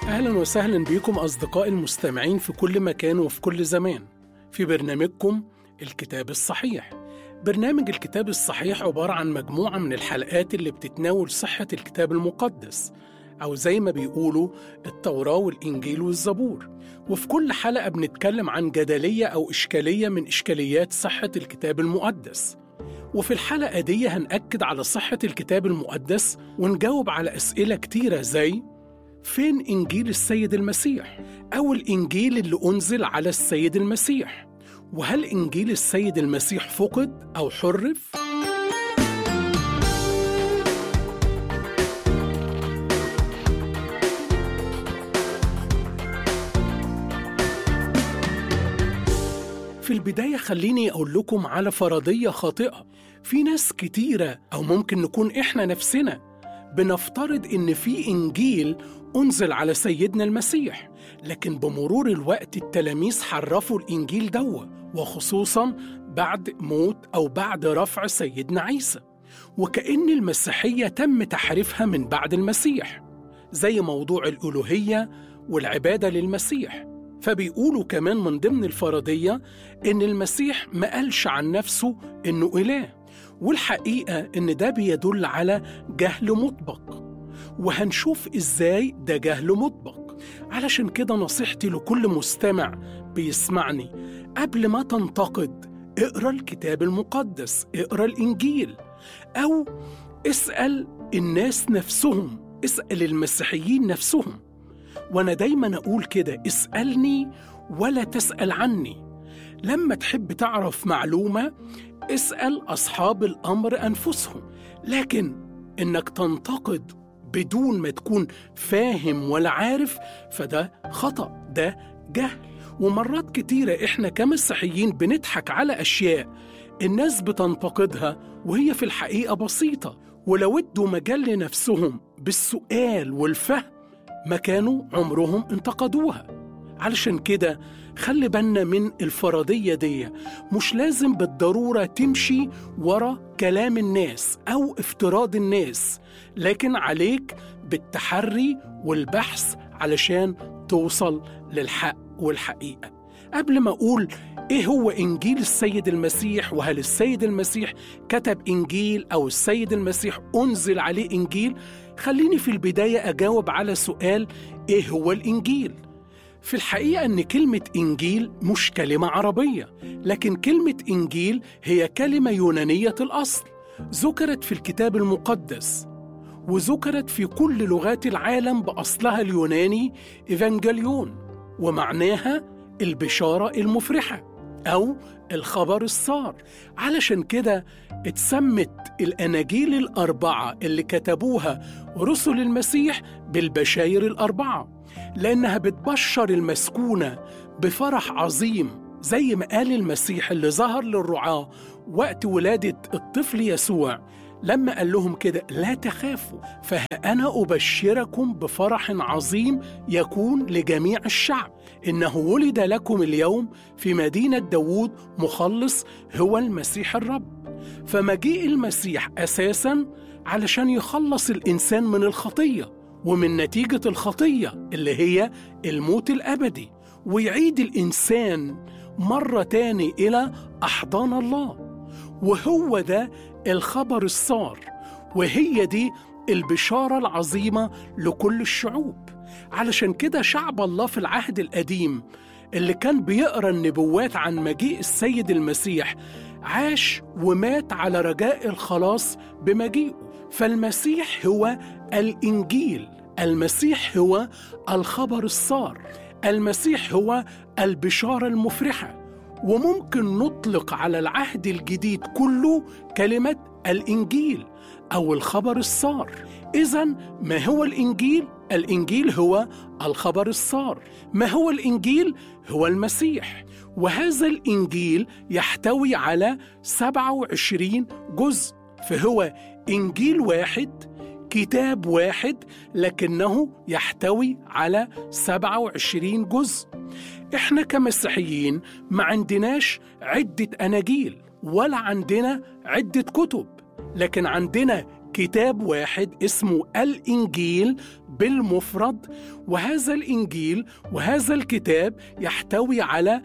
أهلا وسهلا بكم أصدقائي المستمعين في كل مكان وفي كل زمان في برنامجكم الكتاب الصحيح برنامج الكتاب الصحيح عبارة عن مجموعة من الحلقات اللي بتتناول صحة الكتاب المقدس أو زي ما بيقولوا التوراة والإنجيل والزبور وفي كل حلقة بنتكلم عن جدلية أو إشكالية من إشكاليات صحة الكتاب المقدس وفي الحلقة دي هنأكد على صحة الكتاب المقدس ونجاوب على أسئلة كتيرة زي فين إنجيل السيد المسيح؟ أو الإنجيل اللي أنزل على السيد المسيح؟ وهل إنجيل السيد المسيح فقد أو حرف؟ في البداية خليني أقول لكم على فرضية خاطئة في ناس كتيرة أو ممكن نكون إحنا نفسنا بنفترض إن في إنجيل أنزل على سيدنا المسيح لكن بمرور الوقت التلاميذ حرفوا الإنجيل دوا وخصوصا بعد موت أو بعد رفع سيدنا عيسى وكأن المسيحية تم تحريفها من بعد المسيح زي موضوع الألوهية والعبادة للمسيح فبيقولوا كمان من ضمن الفرضية إن المسيح ما قالش عن نفسه إنه إله والحقيقة إن ده بيدل على جهل مطبق وهنشوف إزاي ده جهل مطبق علشان كده نصيحتي لكل مستمع بيسمعني قبل ما تنتقد اقرا الكتاب المقدس اقرا الإنجيل أو اسأل الناس نفسهم اسأل المسيحيين نفسهم وأنا دايما أقول كده اسألني ولا تسأل عني لما تحب تعرف معلومة اسأل أصحاب الأمر أنفسهم لكن إنك تنتقد بدون ما تكون فاهم ولا عارف فده خطأ ده جهل ومرات كتيرة إحنا كمسيحيين بنضحك على أشياء الناس بتنتقدها وهي في الحقيقة بسيطة ولو ادوا مجال لنفسهم بالسؤال والفهم ما كانوا عمرهم انتقدوها علشان كده خلي بالنا من الفرضية دي مش لازم بالضرورة تمشي ورا كلام الناس أو افتراض الناس لكن عليك بالتحري والبحث علشان توصل للحق والحقيقة قبل ما أقول إيه هو إنجيل السيد المسيح وهل السيد المسيح كتب إنجيل أو السيد المسيح أنزل عليه إنجيل خليني في البداية أجاوب على سؤال إيه هو الإنجيل؟ في الحقيقة أن كلمة إنجيل مش كلمة عربية لكن كلمة إنجيل هي كلمة يونانية الأصل ذكرت في الكتاب المقدس وذكرت في كل لغات العالم بأصلها اليوناني إيفانجليون ومعناها البشارة المفرحة أو الخبر السار علشان كده اتسمت الأناجيل الأربعة اللي كتبوها رسل المسيح بالبشاير الأربعة لأنها بتبشر المسكونة بفرح عظيم زي ما قال المسيح اللي ظهر للرعاة وقت ولادة الطفل يسوع لما قال لهم كده لا تخافوا فأنا أبشركم بفرح عظيم يكون لجميع الشعب إنه ولد لكم اليوم في مدينة داوود مخلص هو المسيح الرب فمجيء المسيح أساسا علشان يخلص الإنسان من الخطية ومن نتيجة الخطية اللي هي الموت الأبدي ويعيد الإنسان مرة تاني إلى أحضان الله وهو ده الخبر السار وهي دي البشارة العظيمة لكل الشعوب علشان كده شعب الله في العهد القديم اللي كان بيقرا النبوات عن مجيء السيد المسيح عاش ومات على رجاء الخلاص بمجيئه فالمسيح هو الانجيل المسيح هو الخبر السار المسيح هو البشاره المفرحه وممكن نطلق على العهد الجديد كله كلمه الانجيل او الخبر السار اذا ما هو الانجيل الانجيل هو الخبر السار ما هو الانجيل هو المسيح وهذا الانجيل يحتوي على 27 جزء فهو انجيل واحد كتاب واحد لكنه يحتوي على 27 جزء احنا كمسيحيين ما عندناش عدة أناجيل ولا عندنا عدة كتب لكن عندنا كتاب واحد اسمه الإنجيل بالمفرد وهذا الإنجيل وهذا الكتاب يحتوي على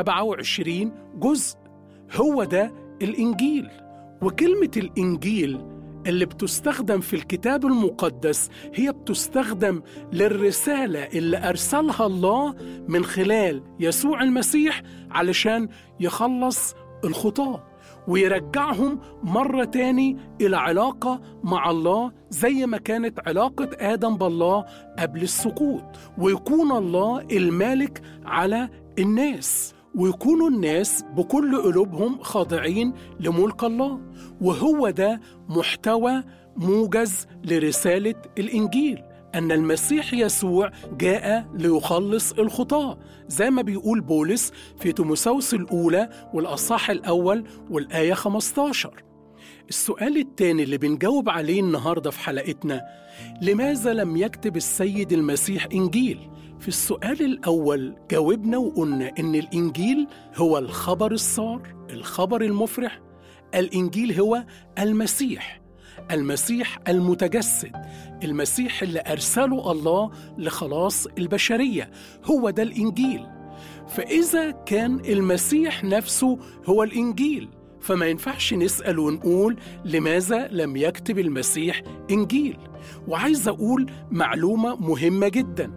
27 جزء هو ده الإنجيل وكلمة الإنجيل اللي بتستخدم في الكتاب المقدس هي بتستخدم للرسالة اللي أرسلها الله من خلال يسوع المسيح علشان يخلص الخطاة ويرجعهم مرة تاني إلى علاقة مع الله زي ما كانت علاقة آدم بالله قبل السقوط ويكون الله المالك على الناس ويكونوا الناس بكل قلوبهم خاضعين لملك الله وهو ده محتوى موجز لرسالة الإنجيل أن المسيح يسوع جاء ليخلص الخطاة زي ما بيقول بولس في تيموثاوس الأولى والأصحاح الأول والآية 15 السؤال التاني اللي بنجاوب عليه النهاردة في حلقتنا لماذا لم يكتب السيد المسيح إنجيل؟ في السؤال الأول جاوبنا وقلنا إن الإنجيل هو الخبر السار الخبر المفرح الإنجيل هو المسيح المسيح المتجسد المسيح اللي أرسله الله لخلاص البشرية هو ده الإنجيل فإذا كان المسيح نفسه هو الإنجيل فما ينفعش نسأل ونقول لماذا لم يكتب المسيح إنجيل وعايز أقول معلومة مهمة جدا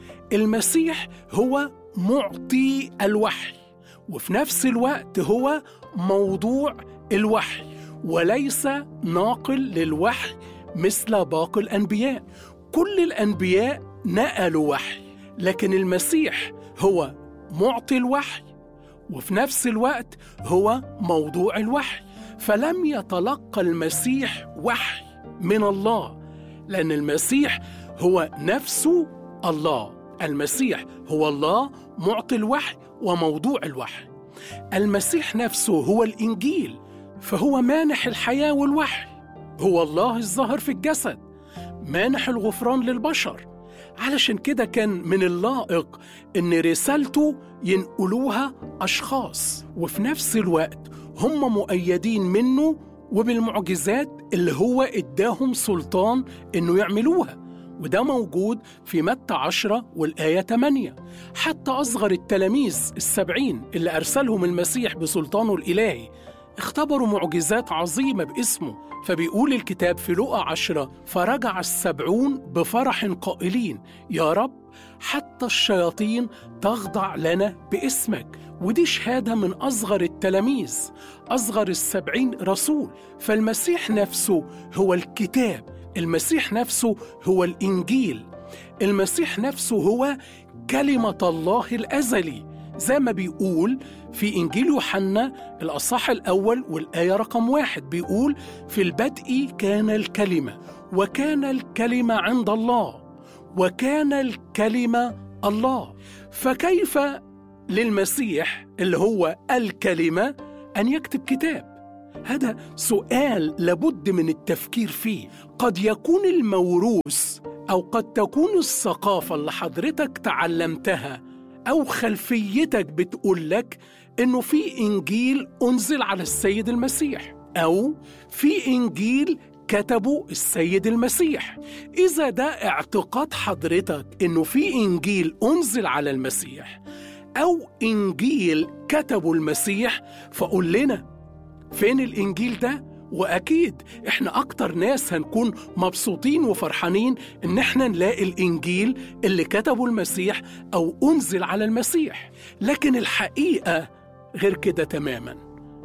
المسيح هو معطي الوحي وفي نفس الوقت هو موضوع الوحي وليس ناقل للوحي مثل باقي الانبياء كل الانبياء نقلوا وحي لكن المسيح هو معطي الوحي وفي نفس الوقت هو موضوع الوحي فلم يتلقى المسيح وحي من الله لان المسيح هو نفسه الله المسيح هو الله معطي الوحي وموضوع الوحي المسيح نفسه هو الانجيل فهو مانح الحياه والوحي هو الله الظاهر في الجسد مانح الغفران للبشر علشان كده كان من اللائق ان رسالته ينقلوها اشخاص وفي نفس الوقت هم مؤيدين منه وبالمعجزات اللي هو اداهم سلطان انه يعملوها وده موجود في متى عشرة والآية 8 حتى أصغر التلاميذ السبعين اللي أرسلهم المسيح بسلطانه الإلهي اختبروا معجزات عظيمة باسمه فبيقول الكتاب في لقى عشرة فرجع السبعون بفرح قائلين يا رب حتى الشياطين تخضع لنا باسمك ودي شهادة من أصغر التلاميذ أصغر السبعين رسول فالمسيح نفسه هو الكتاب المسيح نفسه هو الإنجيل المسيح نفسه هو كلمة الله الأزلي زي ما بيقول في إنجيل يوحنا الأصح الأول والآية رقم واحد بيقول في البدء كان الكلمة وكان الكلمة عند الله وكان الكلمة الله فكيف للمسيح اللي هو الكلمة أن يكتب كتاب هذا سؤال لابد من التفكير فيه قد يكون الموروث او قد تكون الثقافه اللي حضرتك تعلمتها او خلفيتك بتقول لك انه في انجيل انزل على السيد المسيح او في انجيل كتبه السيد المسيح اذا ده اعتقاد حضرتك انه في انجيل انزل على المسيح او انجيل كتبه المسيح فقول لنا فين الإنجيل ده؟ وأكيد إحنا أكتر ناس هنكون مبسوطين وفرحانين إن إحنا نلاقي الإنجيل اللي كتبه المسيح أو أنزل على المسيح لكن الحقيقة غير كده تماما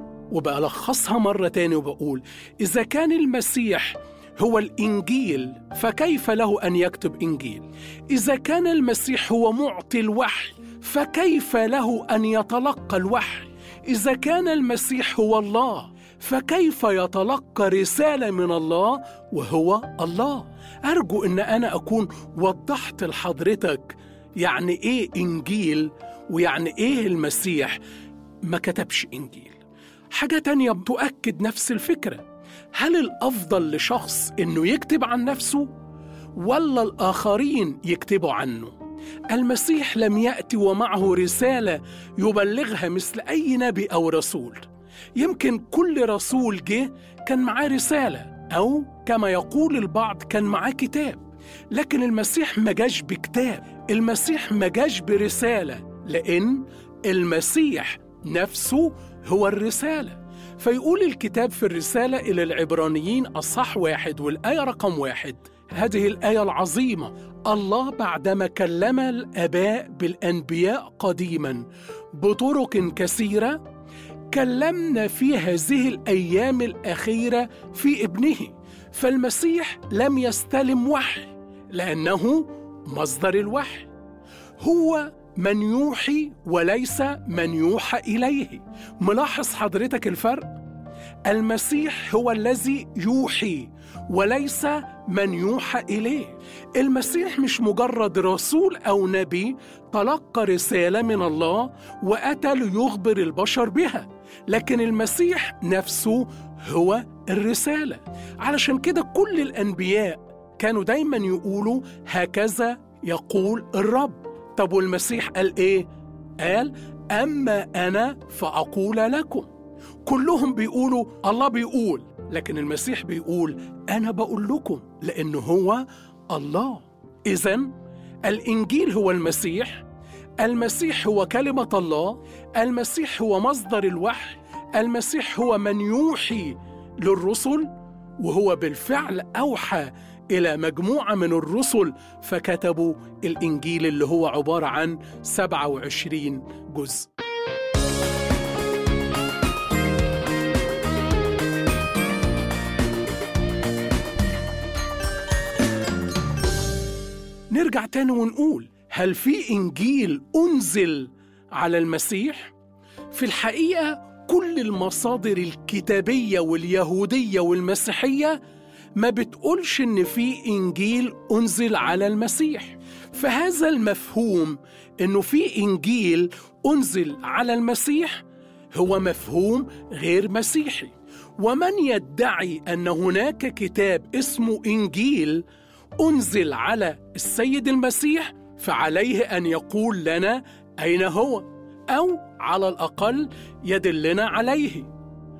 وبألخصها مرة تاني وبقول إذا كان المسيح هو الإنجيل فكيف له أن يكتب إنجيل؟ إذا كان المسيح هو معطي الوحي فكيف له أن يتلقى الوحي؟ اذا كان المسيح هو الله فكيف يتلقى رساله من الله وهو الله ارجو ان انا اكون وضحت لحضرتك يعني ايه انجيل ويعني ايه المسيح ما كتبش انجيل حاجه تانيه تؤكد نفس الفكره هل الافضل لشخص انه يكتب عن نفسه ولا الاخرين يكتبوا عنه المسيح لم ياتي ومعه رساله يبلغها مثل اي نبي او رسول يمكن كل رسول جه كان معاه رساله او كما يقول البعض كان معاه كتاب لكن المسيح ما جاش بكتاب المسيح ما جاش برسالة لأن المسيح نفسه هو الرسالة فيقول الكتاب في الرسالة إلى العبرانيين أصح واحد والآية رقم واحد هذه الآية العظيمة الله بعدما كلم الآباء بالأنبياء قديما بطرق كثيرة كلمنا في هذه الأيام الأخيرة في ابنه فالمسيح لم يستلم وحي لأنه مصدر الوحي هو من يوحي وليس من يوحى إليه ملاحظ حضرتك الفرق؟ المسيح هو الذي يوحي وليس من يوحى إليه المسيح مش مجرد رسول أو نبي تلقى رسالة من الله وأتى ليخبر البشر بها لكن المسيح نفسه هو الرسالة علشان كده كل الأنبياء كانوا دايما يقولوا هكذا يقول الرب طب والمسيح قال ايه قال اما انا فاقول لكم كلهم بيقولوا الله بيقول لكن المسيح بيقول انا بقول لكم لانه هو الله اذا الانجيل هو المسيح المسيح هو كلمه الله المسيح هو مصدر الوحي المسيح هو من يوحي للرسل وهو بالفعل اوحى إلى مجموعة من الرسل فكتبوا الإنجيل اللي هو عبارة عن 27 جزء نرجع تاني ونقول هل في إنجيل أنزل على المسيح؟ في الحقيقة كل المصادر الكتابية واليهودية والمسيحية ما بتقولش إن في إنجيل أنزل على المسيح فهذا المفهوم إنه في إنجيل أنزل على المسيح هو مفهوم غير مسيحي ومن يدعي أن هناك كتاب اسمه إنجيل أنزل على السيد المسيح فعليه أن يقول لنا أين هو أو على الأقل يدلنا عليه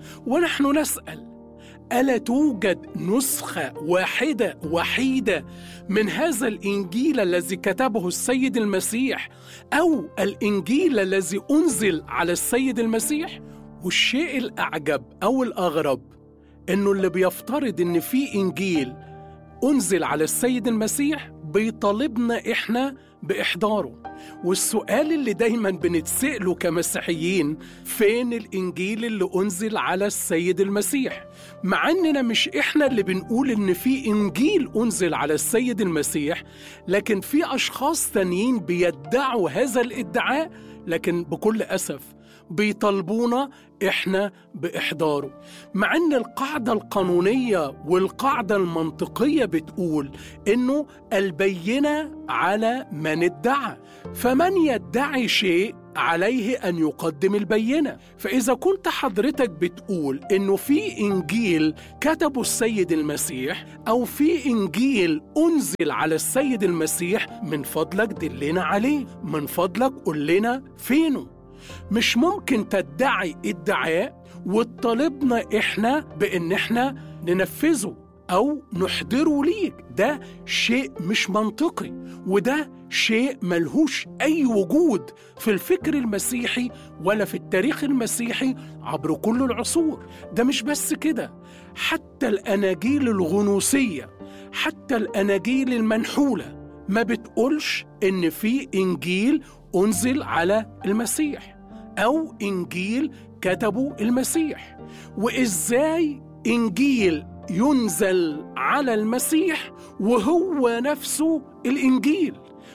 ونحن نسأل الا توجد نسخه واحده وحيده من هذا الانجيل الذي كتبه السيد المسيح او الانجيل الذي انزل على السيد المسيح والشيء الاعجب او الاغرب انه اللي بيفترض ان في انجيل انزل على السيد المسيح بيطالبنا احنا باحضاره والسؤال اللي دايما بنتسأله كمسيحيين فين الإنجيل اللي أنزل على السيد المسيح مع أننا مش إحنا اللي بنقول إن في إنجيل أنزل على السيد المسيح لكن في أشخاص تانيين بيدعوا هذا الادعاء لكن بكل أسف بيطالبونا احنا باحضاره مع ان القاعده القانونيه والقاعده المنطقيه بتقول انه البينه على من ادعى فمن يدعي شيء عليه ان يقدم البينه فاذا كنت حضرتك بتقول انه في انجيل كتبه السيد المسيح او في انجيل انزل على السيد المسيح من فضلك دلنا عليه من فضلك قول لنا فينه مش ممكن تدعي ادعاء وتطالبنا احنا بان احنا ننفذه او نحضره ليك ده شيء مش منطقي وده شيء ملهوش اي وجود في الفكر المسيحي ولا في التاريخ المسيحي عبر كل العصور ده مش بس كده حتى الاناجيل الغنوصيه حتى الاناجيل المنحوله ما بتقولش ان في انجيل انزل على المسيح او انجيل كتبه المسيح وازاي انجيل ينزل على المسيح وهو نفسه الانجيل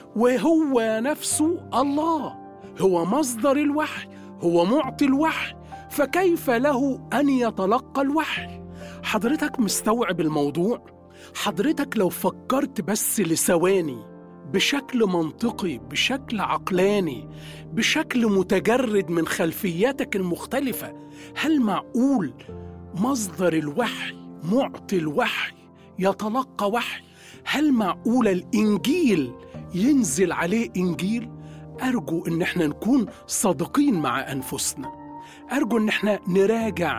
وهو نفسه الله هو مصدر الوحي هو معطي الوحي فكيف له ان يتلقى الوحي حضرتك مستوعب الموضوع حضرتك لو فكرت بس لثواني بشكل منطقي بشكل عقلاني بشكل متجرد من خلفياتك المختلفه هل معقول مصدر الوحي معطي الوحي يتلقى وحي هل معقول الانجيل ينزل عليه انجيل ارجو ان احنا نكون صادقين مع انفسنا ارجو ان احنا نراجع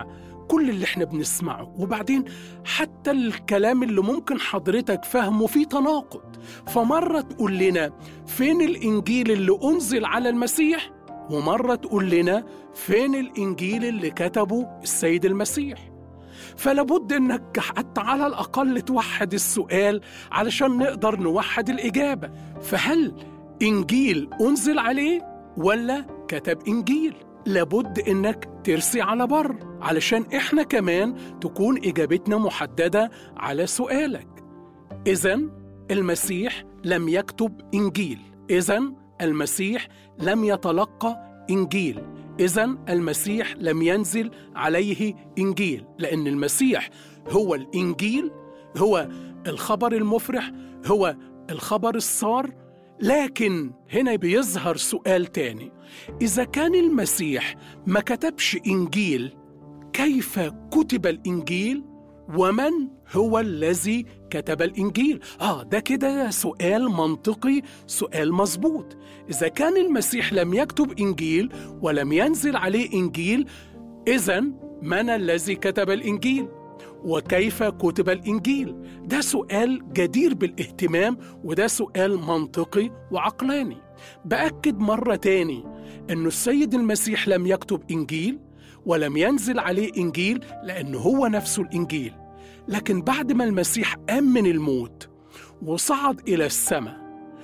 كل اللي احنا بنسمعه وبعدين حتى الكلام اللي ممكن حضرتك فهمه فيه تناقض فمرة تقول لنا فين الإنجيل اللي أنزل على المسيح ومرة تقول لنا فين الإنجيل اللي كتبه السيد المسيح فلابد انك حتى على الاقل توحد السؤال علشان نقدر نوحد الاجابه فهل انجيل انزل عليه ولا كتب انجيل لابد انك ترسي على بر علشان احنا كمان تكون اجابتنا محدده على سؤالك اذا المسيح لم يكتب انجيل اذا المسيح لم يتلقى انجيل اذا المسيح لم ينزل عليه انجيل لان المسيح هو الانجيل هو الخبر المفرح هو الخبر السار لكن هنا بيظهر سؤال تاني اذا كان المسيح ما كتبش انجيل كيف كتب الانجيل ومن هو الذي كتب الانجيل اه ده كده سؤال منطقي سؤال مظبوط اذا كان المسيح لم يكتب انجيل ولم ينزل عليه انجيل اذا من الذي كتب الانجيل وكيف كتب الانجيل ده سؤال جدير بالاهتمام وده سؤال منطقي وعقلاني باكد مره تاني انه السيد المسيح لم يكتب انجيل ولم ينزل عليه انجيل لانه هو نفسه الانجيل لكن بعد ما المسيح قام من الموت وصعد الى السماء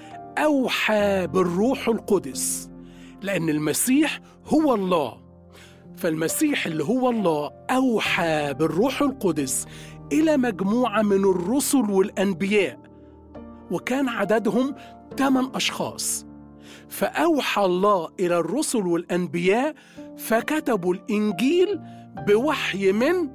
اوحى بالروح القدس لان المسيح هو الله فالمسيح اللي هو الله اوحى بالروح القدس الى مجموعه من الرسل والانبياء وكان عددهم ثمان اشخاص فاوحى الله الى الرسل والانبياء فكتبوا الانجيل بوحي من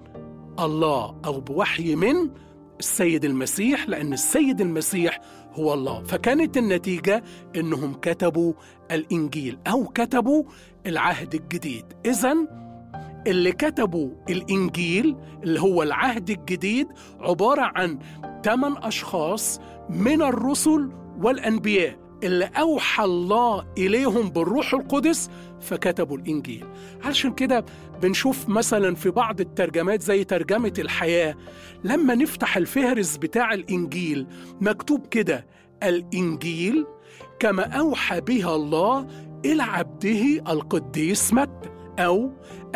الله او بوحي من السيد المسيح لان السيد المسيح هو الله فكانت النتيجه انهم كتبوا الانجيل او كتبوا العهد الجديد اذا اللي كتبوا الانجيل اللي هو العهد الجديد عباره عن ثمان اشخاص من الرسل والانبياء اللي اوحى الله اليهم بالروح القدس فكتبوا الانجيل علشان كده بنشوف مثلا في بعض الترجمات زي ترجمه الحياه لما نفتح الفهرس بتاع الانجيل مكتوب كده الانجيل كما اوحى بها الله الى عبده القديس متى او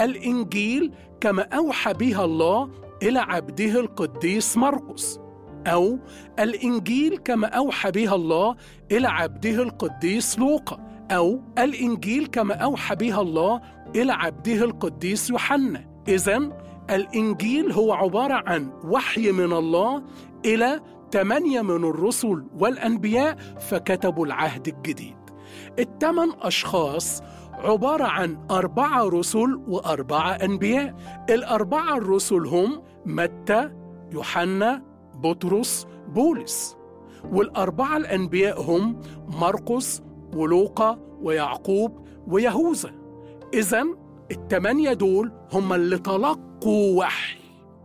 الانجيل كما اوحى بها الله الى عبده القديس مرقس او الانجيل كما اوحى بها الله الى عبده القديس لوقا او الانجيل كما اوحى بها الله الى عبده القديس يوحنا اذا الانجيل هو عباره عن وحي من الله الى ثمانيه من الرسل والانبياء فكتبوا العهد الجديد الثمان اشخاص عباره عن اربعه رسل واربعه انبياء الاربعه الرسل هم متى يوحنا بطرس بولس والأربعة الأنبياء هم مرقس ولوقا ويعقوب ويهوذا إذا التمانية دول هم اللي تلقوا وحي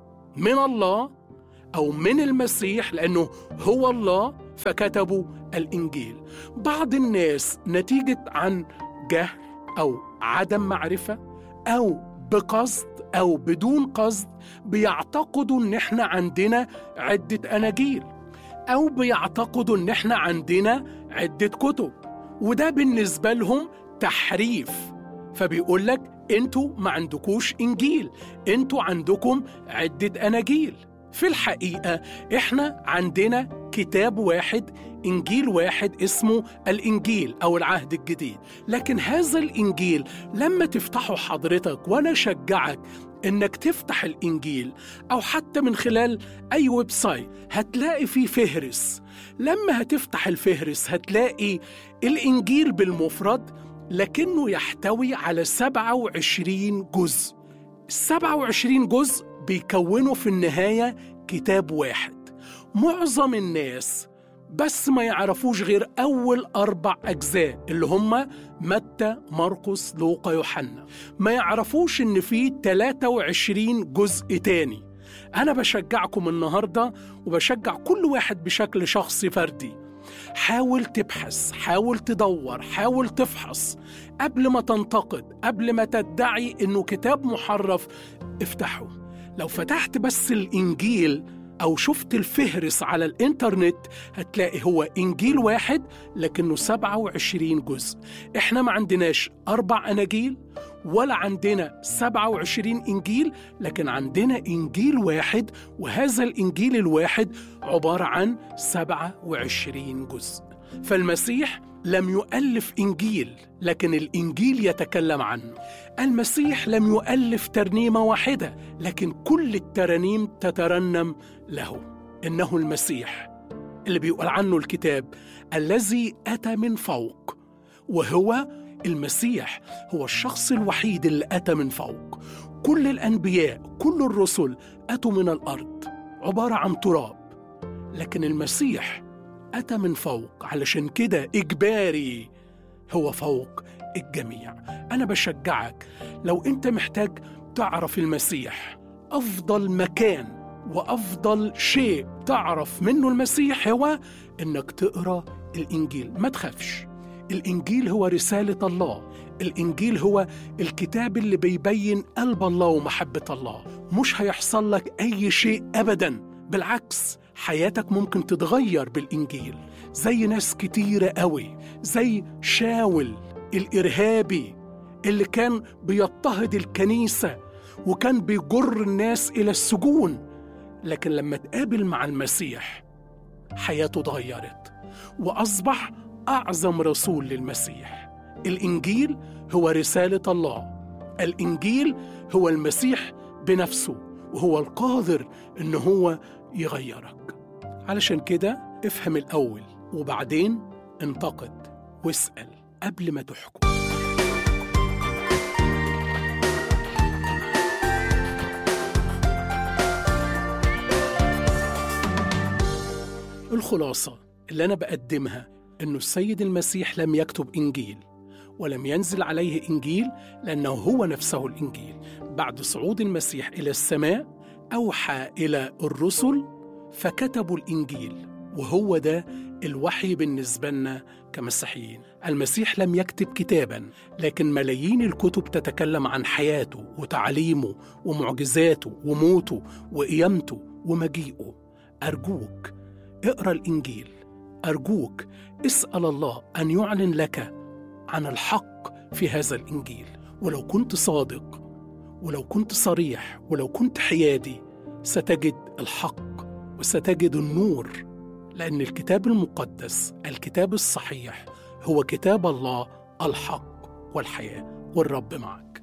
من الله أو من المسيح لأنه هو الله فكتبوا الإنجيل بعض الناس نتيجة عن جهل أو عدم معرفة أو بقصد أو بدون قصد بيعتقدوا إن إحنا عندنا عدة أناجيل أو بيعتقدوا إن إحنا عندنا عدة كتب وده بالنسبة لهم تحريف فبيقول لك انتوا ما عندكوش انجيل انتوا عندكم عدة اناجيل في الحقيقة احنا عندنا كتاب واحد انجيل واحد اسمه الانجيل او العهد الجديد لكن هذا الانجيل لما تفتحه حضرتك وانا اشجعك انك تفتح الانجيل او حتى من خلال اي ويب سايت هتلاقي فيه فهرس لما هتفتح الفهرس هتلاقي الانجيل بالمفرد لكنه يحتوي على 27 جزء ال 27 جزء بيكونوا في النهاية كتاب واحد معظم الناس بس ما يعرفوش غير أول أربع أجزاء اللي هم متى مرقس لوقا يوحنا ما يعرفوش إن في 23 جزء تاني أنا بشجعكم النهاردة وبشجع كل واحد بشكل شخصي فردي حاول تبحث حاول تدور حاول تفحص قبل ما تنتقد قبل ما تدعي انه كتاب محرف افتحه لو فتحت بس الانجيل او شفت الفهرس على الانترنت هتلاقي هو انجيل واحد لكنه 27 جزء احنا ما عندناش اربع اناجيل ولا عندنا 27 انجيل لكن عندنا انجيل واحد وهذا الانجيل الواحد عباره عن 27 جزء فالمسيح لم يؤلف انجيل لكن الانجيل يتكلم عنه المسيح لم يؤلف ترنيمه واحده لكن كل الترانيم تترنم له انه المسيح اللي بيقول عنه الكتاب الذي اتى من فوق وهو المسيح هو الشخص الوحيد اللي اتى من فوق كل الانبياء كل الرسل اتوا من الارض عباره عن تراب لكن المسيح اتى من فوق علشان كده اجباري هو فوق الجميع انا بشجعك لو انت محتاج تعرف المسيح افضل مكان وافضل شيء تعرف منه المسيح هو انك تقرا الانجيل ما تخافش الانجيل هو رساله الله الانجيل هو الكتاب اللي بيبين قلب الله ومحبه الله مش هيحصل لك اي شيء ابدا بالعكس حياتك ممكن تتغير بالانجيل زي ناس كتيره قوي زي شاول الارهابي اللي كان بيضطهد الكنيسه وكان بيجر الناس الى السجون لكن لما تقابل مع المسيح حياته اتغيرت واصبح اعظم رسول للمسيح الانجيل هو رساله الله الانجيل هو المسيح بنفسه وهو القادر ان هو يغيرك علشان كده افهم الاول وبعدين انتقد واسال قبل ما تحكم الخلاصه اللي انا بقدمها انه السيد المسيح لم يكتب انجيل ولم ينزل عليه انجيل لانه هو نفسه الانجيل بعد صعود المسيح الى السماء اوحى الى الرسل فكتبوا الانجيل وهو ده الوحي بالنسبه لنا كمسيحيين المسيح لم يكتب كتابا لكن ملايين الكتب تتكلم عن حياته وتعليمه ومعجزاته وموته وقيامته ومجيئه ارجوك اقرا الانجيل ارجوك اسال الله ان يعلن لك عن الحق في هذا الانجيل ولو كنت صادق ولو كنت صريح ولو كنت حيادي ستجد الحق وستجد النور لان الكتاب المقدس الكتاب الصحيح هو كتاب الله الحق والحياه والرب معك